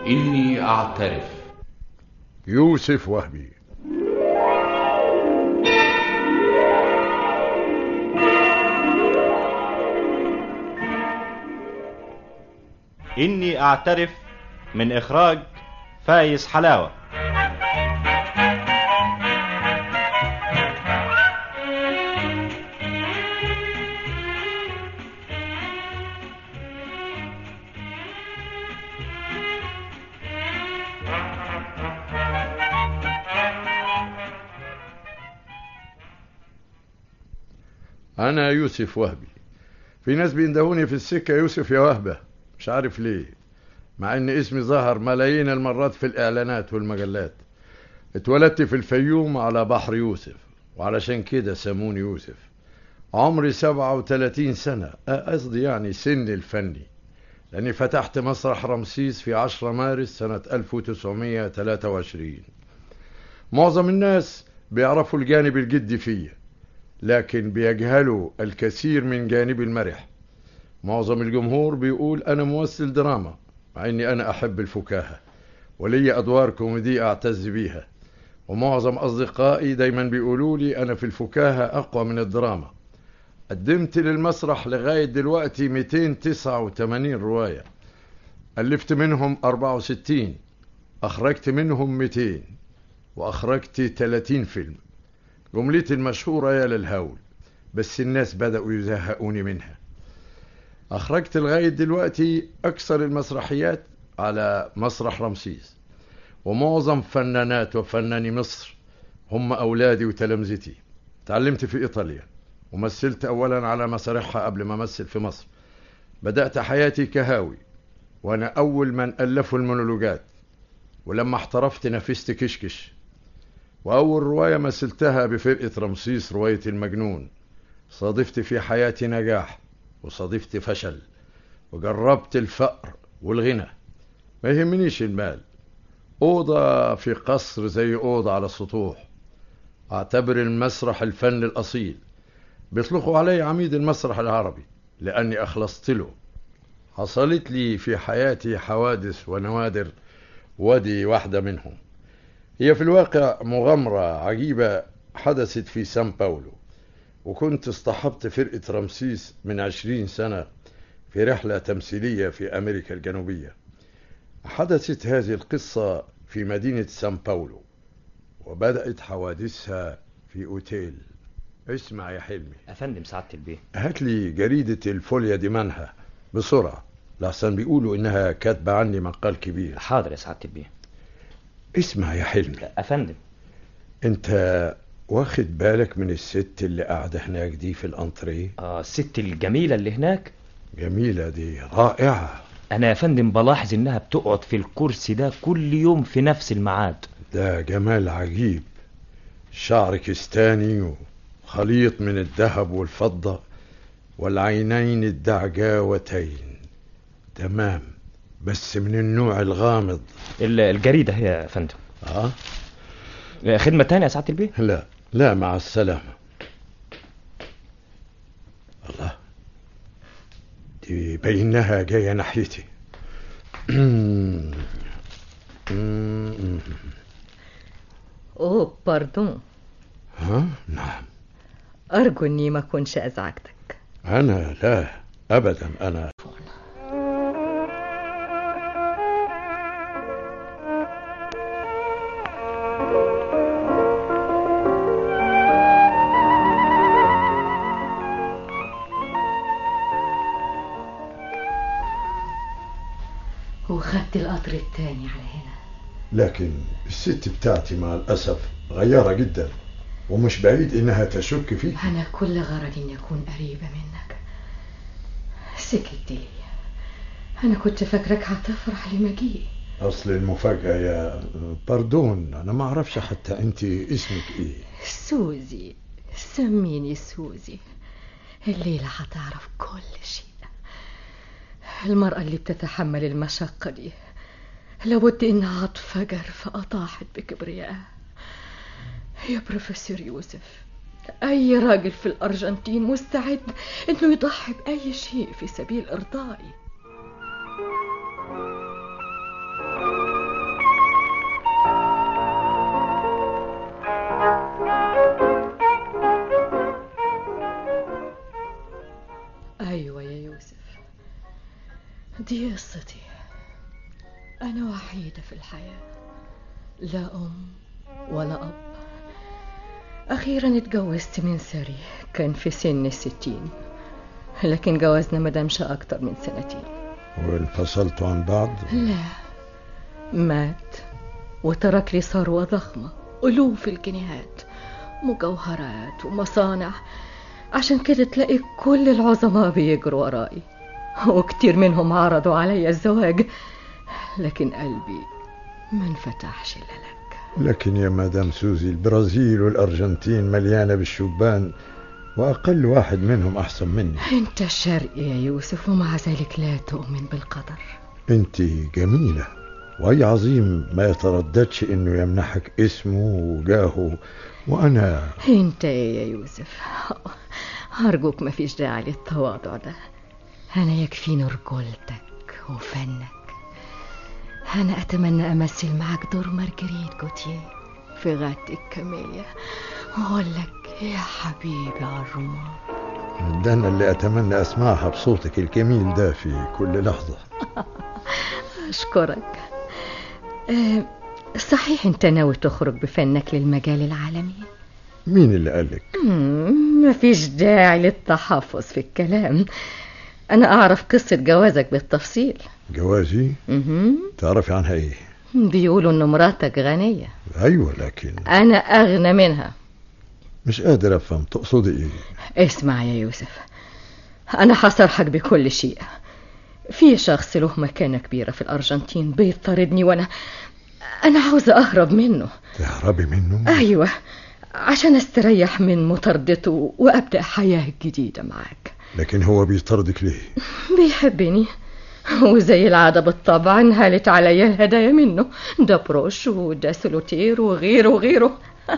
إني أعترف يوسف وهبي إني أعترف من إخراج فايز حلاوة أنا يوسف وهبي في ناس بيندهوني في السكة يوسف يا وهبة مش عارف ليه مع إن اسمي ظهر ملايين المرات في الإعلانات والمجلات اتولدت في الفيوم على بحر يوسف وعلشان كده سموني يوسف عمري سبعة وثلاثين سنة قصدي يعني سن الفني لأني فتحت مسرح رمسيس في عشرة مارس سنة 1923 معظم الناس بيعرفوا الجانب الجدي فيا لكن بيجهلوا الكثير من جانبي المرح معظم الجمهور بيقول أنا ممثل دراما مع إني أنا أحب الفكاهة ولي أدوار كوميدية أعتز بيها ومعظم أصدقائي دايما بيقولوا لي أنا في الفكاهة أقوى من الدراما قدمت للمسرح لغاية دلوقتي 289 رواية ألفت منهم 64 أخرجت منهم 200 وأخرجت 30 فيلم جملتي المشهورة يا للهول بس الناس بدأوا يزهقوني منها أخرجت لغاية دلوقتي أكثر المسرحيات على مسرح رمسيس ومعظم فنانات وفناني مصر هم أولادي وتلامذتي تعلمت في إيطاليا ومثلت أولا على مسارحها قبل ما أمثل في مصر بدأت حياتي كهاوي وأنا أول من ألفوا المونولوجات ولما احترفت نفست كشكش وأول رواية مثلتها بفرقة رمسيس رواية المجنون صادفت في حياتي نجاح وصادفت فشل وجربت الفقر والغنى ما يهمنيش المال أوضة في قصر زي أوضة على السطوح أعتبر المسرح الفن الأصيل بيطلقوا علي عميد المسرح العربي لأني أخلصت له حصلت لي في حياتي حوادث ونوادر ودي واحدة منهم هي في الواقع مغامرة عجيبة حدثت في سان باولو وكنت اصطحبت فرقة رمسيس من عشرين سنة في رحلة تمثيلية في أمريكا الجنوبية حدثت هذه القصة في مدينة سان باولو وبدأت حوادثها في أوتيل اسمع يا حلمي أفندم سعادة البيه هات لي جريدة الفوليا دي منها بسرعة لحسن بيقولوا إنها كاتبة عني مقال كبير حاضر يا سعادة البيه اسمع يا حلمي أفندم انت واخد بالك من الست اللي قاعدة هناك دي في الانتريه آه الست الجميلة اللي هناك جميلة دي رائعة أنا يا فندم بلاحظ إنها بتقعد في الكرسي ده كل يوم في نفس الميعاد ده جمال عجيب شعر كستاني وخليط من الذهب والفضة والعينين الدعجاوتين تمام بس من النوع الغامض ال- الجريدة هي يا فندم اه خدمة تانية يا سعادة البيه لا لا مع السلامة الله دي بينها جاية ناحيتي اوه باردون ها نعم ارجو اني ما اكونش ازعجتك أنا لا أبدا أنا وخدت القطر التاني على هنا لكن الست بتاعتي مع الأسف غيارة جدا ومش بعيد إنها تشك فيك انا كل غرضي اني اكون قريبه منك سكت لي انا كنت فاكرك هتفرح لمجيئي أصل المفاجأة يا باردون أنا ما أعرفش حتى أنت اسمك إيه سوزي سميني سوزي الليلة هتعرف كل شيء المرأة اللي بتتحمل المشقة دي لابد إنها تفجر فأطاحت بكبريائها يا بروفيسور يوسف أي راجل في الأرجنتين مستعد إنه يضحي بأي شيء في سبيل إرضائي دي قصتي أنا وحيدة في الحياة لا أم ولا أب أخيرا اتجوزت من سري كان في سن الستين لكن جوازنا ما دامش أكتر من سنتين وانفصلتوا عن بعض لا مات وترك لي ثروة ضخمة ألوف الجنيهات مجوهرات ومصانع عشان كده تلاقي كل العظماء بيجروا ورائي وكتير منهم عرضوا علي الزواج لكن قلبي ما انفتحش إلا لك لكن يا مدام سوزي البرازيل والأرجنتين مليانة بالشبان وأقل واحد منهم أحسن مني انت شرقي يا يوسف ومع ذلك لا تؤمن بالقدر أنت جميلة وأي عظيم ما يترددش إنه يمنحك اسمه وجاهه وأنا انت ايه يا يوسف أرجوك ما فيش داعي للتواضع ده أنا يكفيني رجولتك وفنك أنا أتمنى أمثل معك دور مارجريت جوتيه في غادة الكاميليا وأقول لك يا حبيبي على الرمان ده أنا اللي أتمنى أسمعها بصوتك الجميل ده في كل لحظة أشكرك أه صحيح أنت ناوي تخرج بفنك للمجال العالمي مين اللي قالك مم، مفيش داعي للتحفظ في الكلام أنا أعرف قصة جوازك بالتفصيل جوازي مهم. تعرفي عنها إيه بيقولوا إن مراتك غنية أيوة لكن أنا أغنى منها مش قادر أفهم تقصدي إيه اسمع يا يوسف أنا هصرحك بكل شيء في شخص له مكانة كبيرة في الأرجنتين بيطاردني وأنا أنا عاوزة أهرب منه تهربي منه أيوة عشان استريح من مطاردته وأبدأ حياة جديدة معاك لكن هو بيطردك ليه بيحبني وزي العادة بالطبع انهالت عليا الهدايا منه ده بروش وده سلوتير وغيره وغيره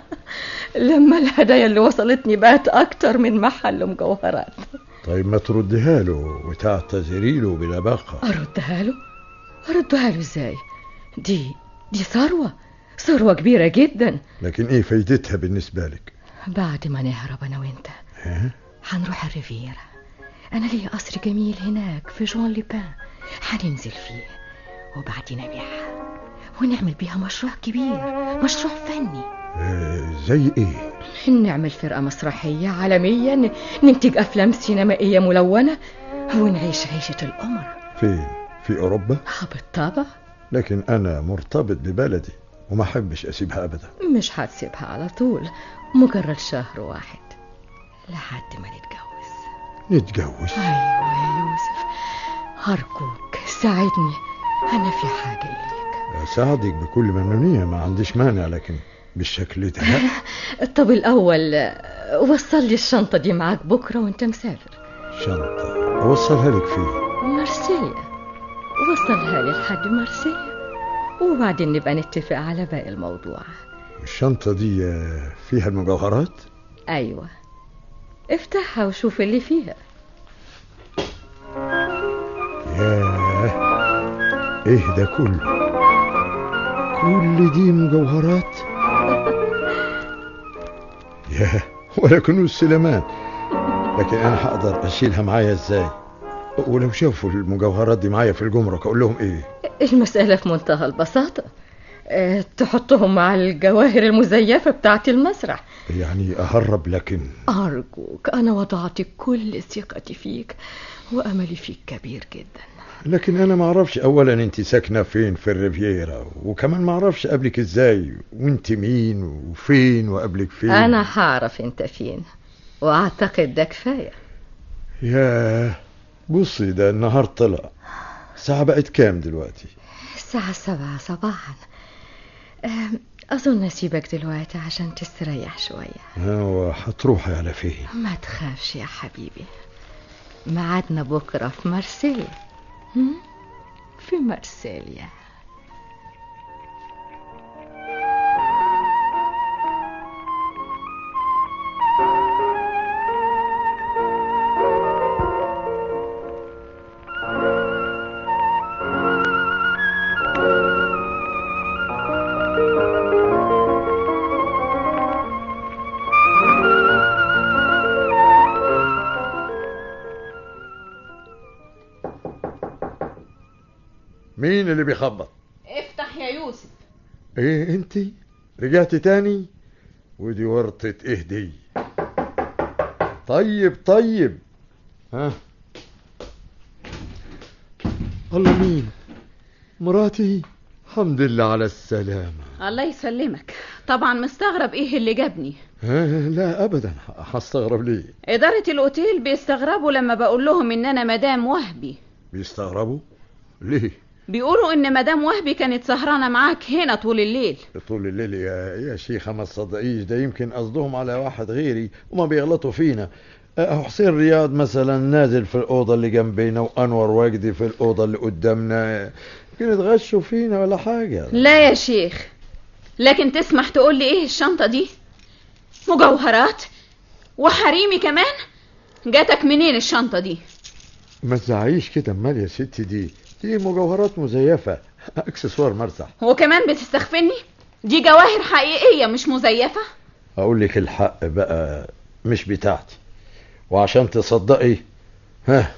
لما الهدايا اللي وصلتني بقت أكتر من محل مجوهرات طيب ما ترديها له وتعتذري له بلباقة أردها له أردها له إزاي دي دي ثروة ثروة كبيرة جدا لكن إيه فايدتها بالنسبة لك بعد ما نهرب أنا وأنت ها؟ هنروح الريفيرا أنا ليا قصر جميل هناك في جون ليبان هننزل فيه وبعدين أبيعها ونعمل بيها مشروع كبير مشروع فني آه زي إيه نعمل فرقة مسرحية عالمية ن- ننتج أفلام سينمائية ملونة ونعيش عيشة القمر فين في أوروبا آه، بالطبع لكن أنا مرتبط ببلدي وما أحبش أسيبها أبدا مش هتسيبها على طول مجرد شهر واحد لحد ما نتجوز نتجوز أيوة يا يوسف أرجوك ساعدني أنا في حاجة إليك أساعدك بكل ممنونية ما عنديش مانع لكن بالشكل ده لا. طب الأول آه، وصل لي الشنطة دي معاك بكرة وأنت مسافر شنطة أوصلها لك فين مارسيليا وصلها لي لحد مارسيليا وبعدين نبقى نتفق على باقي الموضوع الشنطة دي آه، فيها المجوهرات أيوة افتحها وشوف اللي فيها ياه ايه ده كله كل دي مجوهرات ياه ولا كنوز سليمان لكن انا هقدر اشيلها معايا ازاي ولو شافوا المجوهرات دي معايا في الجمرك اقول لهم ايه المسألة في منتهى البساطة أه تحطهم مع الجواهر المزيفة بتاعت المسرح يعني اهرب لكن أرجوك أنا وضعت كل ثقتي فيك وأملي فيك كبير جدا لكن انا ما اعرفش اولا انت ساكنه فين في الريفيرا وكمان ما اعرفش قبلك ازاي وانت مين وفين وقبلك فين أنا هعرف أنت فين وأعتقد ده كفاية ياه بصي ده النهار طلع الساعة بقت كام دلوقتي الساعة سبعة صباحا أم، أظن أسيبك دلوقتي عشان تستريح شوية هو هتروحي على فين ما تخافش يا حبيبي ميعادنا بكرة في مارسيليا هم؟ في مارسيليا مين اللي بيخبط افتح يا يوسف ايه انت رجعتي تاني ودي ورطة ايه دي طيب طيب ها الله مين مراتي الحمد لله على السلامة الله يسلمك طبعا مستغرب ايه اللي جابني ها لا ابدا هستغرب ليه إدارة الأوتيل بيستغربوا لما بقول لهم إن أنا مدام وهبي بيستغربوا ليه بيقولوا إن مدام وهبي كانت سهرانة معاك هنا طول الليل طول الليل يا يا شيخة ما تصدقيش ده يمكن قصدهم على واحد غيري وما بيغلطوا فينا أه، حسين رياض مثلا نازل في الأوضة اللي جنبينا وأنور وجدي في الأوضة اللي قدامنا يمكن يتغشوا فينا ولا حاجة لا يا شيخ لكن تسمح تقول لي إيه الشنطة دي مجوهرات وحريمي كمان جاتك منين الشنطة دي ما تزعيش كده امال يا ستي دي دي مجوهرات مزيفة اكسسوار مرسح وكمان بتستخفني دي جواهر حقيقية مش مزيفة اقول لك الحق بقى مش بتاعتي وعشان تصدقي ها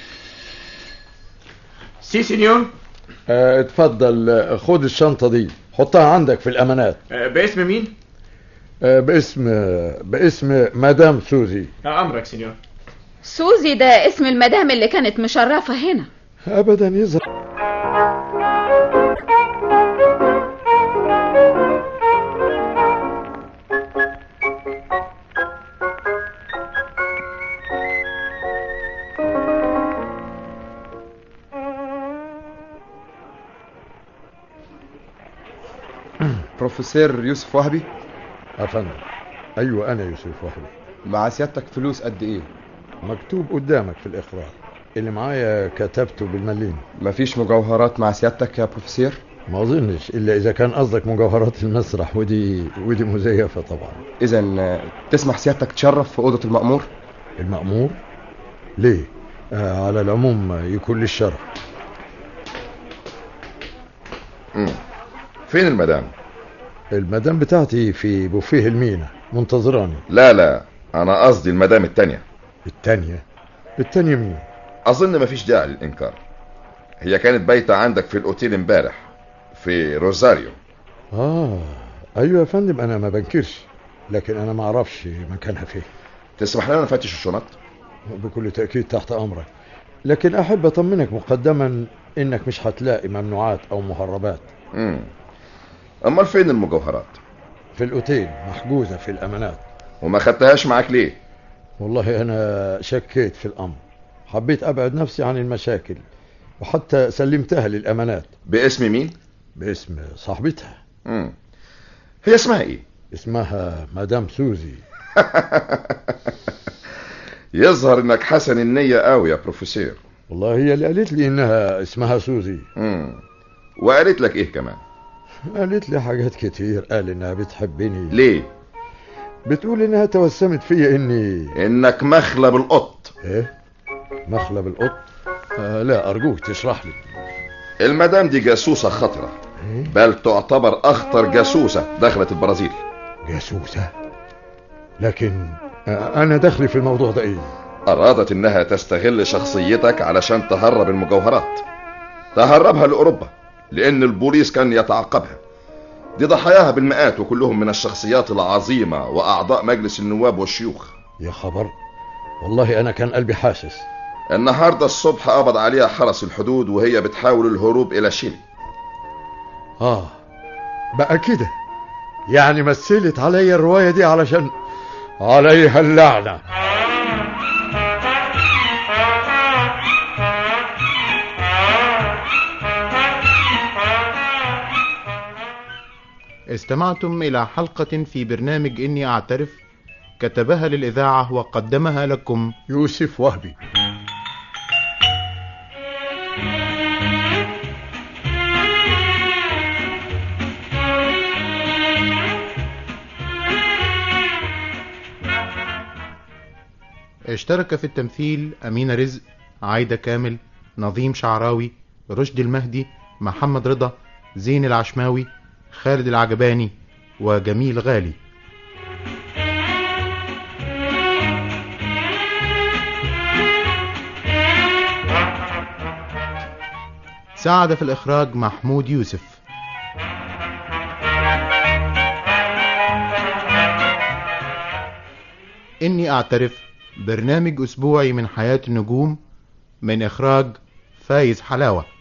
سي سينيور اه، اتفضل اه، خد الشنطة دي حطها عندك في الأمانات آه، باسم مين؟ اه، باسم باسم مدام سوزي آه، أمرك سينيور سوزي ده اسم المدام اللي كانت مشرفة هنا أبدا يظهر بروفيسور يوسف وهبي أفندم أيوة أنا يوسف وهبي مع سيادتك فلوس قد ايه مكتوب قدامك في الإقرار اللي معايا كتبته بالمليم مفيش مجوهرات مع سيادتك يا بروفيسور ما أظنش إلا إذا كان قصدك مجوهرات المسرح ودي ودي مزيفة طبعا اذا تسمح سيادتك تشرف في اوضه المأمور المأمور ليه آه على العموم يكون لي الشرف مم. فين المدام المدام بتاعتي في بوفيه المينا منتظراني لا لا انا قصدي المدام التانية التانية التانية مين اظن مفيش داعي للانكار هي كانت بايتة عندك في الاوتيل امبارح في روزاريو اه ايوه يا فندم انا ما بنكرش لكن انا ما اعرفش مكانها فين تسمح لنا نفتش الشنط بكل تأكيد تحت امرك لكن احب اطمنك مقدما انك مش هتلاقي ممنوعات او مهربات مم. امال فين المجوهرات في الاوتيل محجوزة في الامانات وما خدتهاش معاك ليه والله انا شكيت في الامر حبيت ابعد نفسي عن المشاكل وحتى سلمتها للامانات باسم مين باسم صاحبتها مم. هي اسمها ايه اسمها مدام سوزي يظهر انك حسن النية قوي يا بروفيسور والله هي اللي قالت لي انها اسمها سوزي مم. وقالت لك ايه كمان قالت لي حاجات كتير قال انها بتحبني ليه بتقول انها توسمت فيا اني انك مخلب القط ايه مخلب القط آه لا ارجوك تشرح لي المدام دي جاسوسة خطرة إيه؟ بل تعتبر اخطر جاسوسة دخلت البرازيل جاسوسة لكن آه انا دخلي في الموضوع ده ايه ارادت انها تستغل شخصيتك علشان تهرب المجوهرات تهربها لاوروبا لان البوليس كان يتعقبها دي ضحاياها بالمئات وكلهم من الشخصيات العظيمة واعضاء مجلس النواب والشيوخ يا خبر والله انا كان قلبي حاسس النهاردة الصبح قبض عليها حرس الحدود وهي بتحاول الهروب الى شيلي اه بقى كده يعني مثلت عليا الرواية دي علشان عليها اللعنة استمعتم إلى حلقة في برنامج إني أعترف كتبها للإذاعة وقدمها لكم يوسف وهبي اشترك في التمثيل أمينة رزق عايدة كامل نظيم شعراوي رشدي المهدي محمد رضا زين العشماوي خالد العجباني وجميل غالي ساعد في الإخراج محمود يوسف إني أعترف برنامج أسبوعي من حياة النجوم من إخراج فايز حلاوة